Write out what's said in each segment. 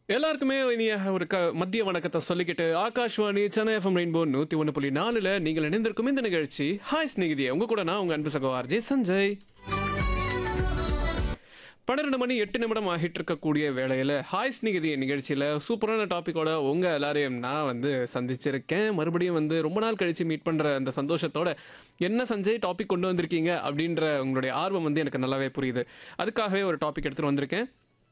எல்லாருக்குமே இனிய ஒரு க மத்திய வணக்கத்தை சொல்லிக்கிட்டு ஆகாஷ்வாணி சென்னை எஃப்எம் ரெயின்போ நூத்தி ஒன்று புள்ளி நாலுல நீங்கள் இணைந்திருக்கும் இந்த நிகழ்ச்சி ஹாய் ஸ்நேகிதியே உங்க கூட நான் உங்க அன்பு சகோ ஆர்ஜே சஞ்சய் பன்னிரெண்டு மணி எட்டு நிமிடம் ஆகிட்டு இருக்கக்கூடிய வேளையில ஹாய் ஸ்நேகிதி நிகழ்ச்சியில சூப்பரான டாபிக்கோட உங்க எல்லாரையும் நான் வந்து சந்திச்சிருக்கேன் மறுபடியும் வந்து ரொம்ப நாள் கழிச்சு மீட் பண்ற அந்த சந்தோஷத்தோட என்ன சஞ்சய் டாபிக் கொண்டு வந்திருக்கீங்க அப்படின்ற உங்களுடைய ஆர்வம் வந்து எனக்கு நல்லாவே புரியுது அதுக்காகவே ஒரு டாபிக் எடுத்துட்டு வந்திருக்கேன்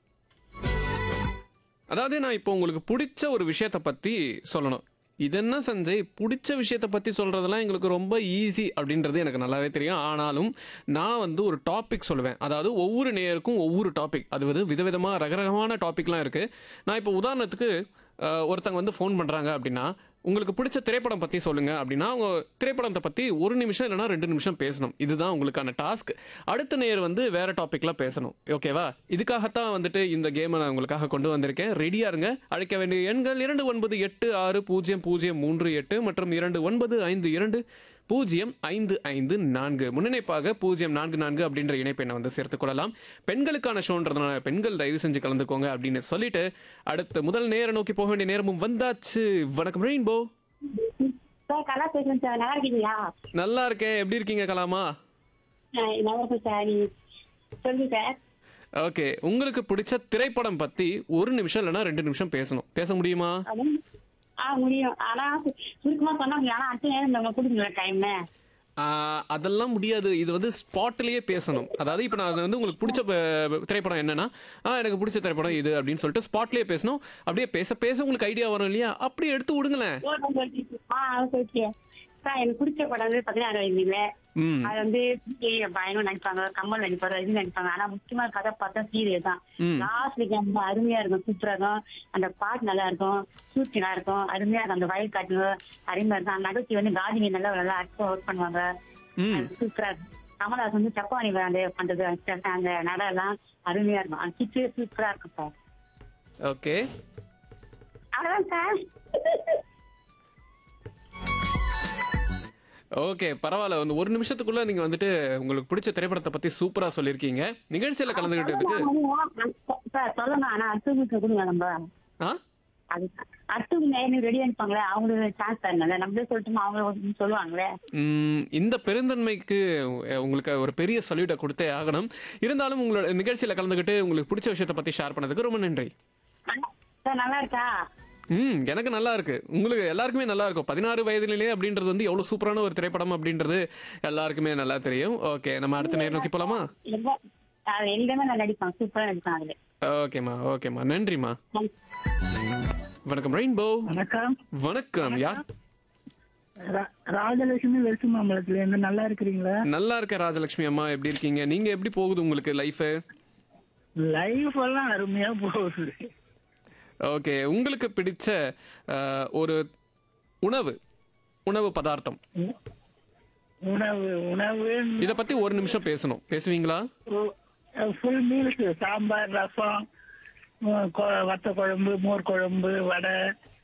அதாவது நான் இப்போ உங்களுக்கு பிடிச்ச ஒரு விஷயத்தை பற்றி சொல்லணும் இது என்ன சஞ்சய் பிடிச்ச விஷயத்தை பற்றி சொல்கிறதெல்லாம் எங்களுக்கு ரொம்ப ஈஸி அப்படின்றது எனக்கு நல்லாவே தெரியும் ஆனாலும் நான் வந்து ஒரு டாபிக் சொல்லுவேன் அதாவது ஒவ்வொரு நேயருக்கும் ஒவ்வொரு டாபிக் அது வந்து விதவிதமாக ரகரகமான டாபிக்லாம் இருக்குது நான் இப்போ உதாரணத்துக்கு அஹ், ஒருத்தங்க வந்து ஃபோன் பண்ணுறாங்க அப்படின்னா உங்களுக்கு பிடிச்ச திரைப்படம் பற்றி சொல்லுங்க அப்படின்னா அவங்க திரைப்படத்தை பற்றி ஒரு நிமிஷம் இல்லைனா ரெண்டு நிமிஷம் பேசணும் இதுதான் உங்களுக்கான டாஸ்க் அடுத்த நேர் வந்து வேற டாபிக்ல பேசணும் ஓகேவா இதுக்காகத்தான் வந்துட்டு இந்த கேமை நான் உங்களுக்காக கொண்டு வந்திருக்கேன் ரெடியா இருங்க அழைக்க வேண்டிய எண்கள் இரண்டு ஒன்பது எட்டு ஆறு பூஜ்ஜியம் பூஜ்ஜியம் மூன்று எட்டு மற்றும் இரண்டு ஒன்பது ஐந்து இரண்டு பூஜ்ஜியம் ஐந்து ஐந்து நான்கு முன்னிணைப்பாக பூஜ்ஜியம் நான்கு நான்கு அப்படின்ற இணைப்பெண்ணை வந்து சேர்த்துக் கொள்ளலாம் பெண்களுக்கான ஷோன்றதுனால பெண்கள் தயவு செஞ்சு கலந்துக்கோங்க அப்படின்னு சொல்லிட்டு அடுத்த முதல் நேரம் நோக்கி போக வேண்டிய நேரமும் வந்தாச்சு வணக்கம் ரெயின்போ சார் கலா பேசுறேன் சார் நல்லா இருக்கீங்களா நல்லா இருக்கேன் எப்படி இருக்கீங்க கலாமா அஹ் நல்லா இருக்கேன் சார் நீ சொல்லுங்க சார் ஓகே உங்களுக்கு பிடிச்ச திரைப்படம் பத்தி ஒரு நிமிஷம் இல்லைன்னா ரெண்டு நிமிஷம் பேசணும் பேச முடியுமா அதான் ஆ முடியும் ஆனா சுருக்கமா சொன்னா முடியும் ஆனா அடுத்த நேரம் நம்ம கொடுக்குங்களா டைம் ஆஹ், அதெல்லாம் முடியாது இது வந்து ஸ்பாட்லயே பேசணும் அதாவது இப்போ நான் வந்து உங்களுக்கு பிடிச்ச ப- திரைப்படம் என்னன்னா ஆ எனக்கு பிடிச்ச திரைப்படம் இது அப்படின்னு சொல்லிட்டு ஸ்பாட்லயே பேசணும் அப்படியே பேச பேச உங்களுக்கு ஐடியா வரும் இல்லையா அப்படியே எடுத்து விடுங்களேன் ஆ ஓகே சார் எனக்கு பிடிச்ச படம் வந்து பதினாறு வயதுல ம் அது வந்து பயனும் நடிப்பாங்க கமல் நடிப்பாரு இது நடிப்பாங்க ஆனா முக்கியமான கதை பார்த்தா சீரியல் தான் ம். லாஸ்ட்ல ரொம்ப அருமையா இருக்கும் சூப்பரா இருக்கும் அந்த பாட்டு நல்லா இருக்கும் ஷூட் நல்லா இருக்கும் அருமையா இருக்கும் அந்த வயல் காட்டு அருமையா இருக்கும் அந்த நகைச்சி வந்து காதினி நல்லா நல்லா அர்த்தம் ஒர்க் பண்ணுவாங்க ம் அது சூப்பரா இருக்கும் கமல்ஹாசன் வந்து சப்பானி அந்த பண்றது அந்த- அந்த நட எல்லாம் அருமையா இருக்கும் அந்த கிச்சு சூப்பரா இருக்கும் சார் ஓகே அவ்வளவுதான் சார் ஓகே பரவாயில்ல வந்து ஒரு நிமிஷத்துக்குள்ள நீங்க வந்துட்டு உங்களுக்கு பிடிச்ச திரைப்படத்தை பத்தி சூப்பரா சொல்லியிருக்கீங்க நிகழ்ச்சியில கலந்துகிட்டதுக்கு சார் சொல்லணும் ஆனா அடுத்தவங்களுக்கு கொடுங்க நம்ம ஆ அது அடுத்தவங்க நேரம் ரெடி அனுப்பாங்களே அவங்களுக்கு சான்ஸ் தரணும்ல நம்மளே சொல்லிட்டோம் அவங்க சொல்லுவாங்களே ம், இந்த பெருந்தன்மைக்கு அஹ், உங்களுக்கு ஒரு பெரிய சல்யூட்டை கொடுத்தே ஆகணும் இருந்தாலும் உங்களோட நிகழ்ச்சியில கலந்துக்கிட்டு உங்களுக்கு பிடிச்ச விஷயத்தை பத்தி ஷேர் பண்ணதுக்கு ரொம்ப நன்றி சார் நல்லா இருக்கா ம் எனக்கு நல்லா இருக்கு உங்களுக்கு எல்லாருக்குமே நல்லா இருக்கும் பதினாறு வயதிலே அப்படின்றது வந்து எவ்வளவு சூப்பரான ஒரு திரைப்படம் அப்படின்றது எல்லாருக்குமே நல்லா தெரியும் ஓகே நம்ம அடுத்த நேரம் நோக்கி போலாமா எங்க- அது எங்கேயுமே நான் நடிப்பாங்க சூப்பரா நடிப்பாங்க அதுல ஓகேம்மா ஓகேம்மா நன்றிம்மா வணக்கம் ரெயின்போ வணக்கம் வணக்கம் யார் ரா- ராஜலட்சுமி வெல்சி மாம்பலத்துல இருந்து நல்லா இருக்கிறீங்களா நல்லா இருக்க ராஜலட்சுமி அம்மா எப்படி இருக்கீங்க நீங்க எப்படி போகுது உங்களுக்கு லைஃப் லைஃப் எல்லாம் அருமையா போகுது ஓகே உங்களுக்கு பிடிச்ச அஹ், ஒரு உணவு உணவு பதார்த்தம் உ- உணவு உணவு இத பத்தி ஒரு நிமிஷம் பேசணும் பேசுவீங்களா ஃபுல் மீல்ஸ் சாம்பார் ரசம் உ, கொ- வத்த குழம்பு மோர் குழம்பு வடை